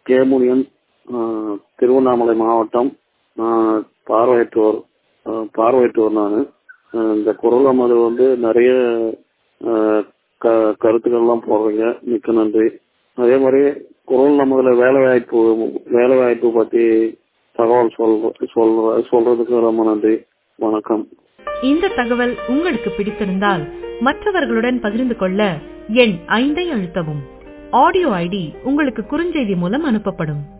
கேமுனியன் திருவண்ணாமலை மாவட்டம் பார்வையற்றோர் பார்வையற்றோர் நான் இந்த குரல் அமது வந்து நிறைய க கருத்துக்கள்லாம் போடுறீங்க மிக்க நன்றி அதே மாதிரி குரல் நமதுல வேலை வாய்ப்பு வேலை வாய்ப்பு பத்தி தகவல் சொல்ற சொல்ற சொல்றதுக்கு ரொம்ப நன்றி வணக்கம் இந்த தகவல் உங்களுக்கு பிடித்திருந்தால் மற்றவர்களுடன் பகிர்ந்து கொள்ள எண் ஐந்தை அழுத்தவும் ஆடியோ ஐடி உங்களுக்கு குறுஞ்செய்தி மூலம் அனுப்பப்படும்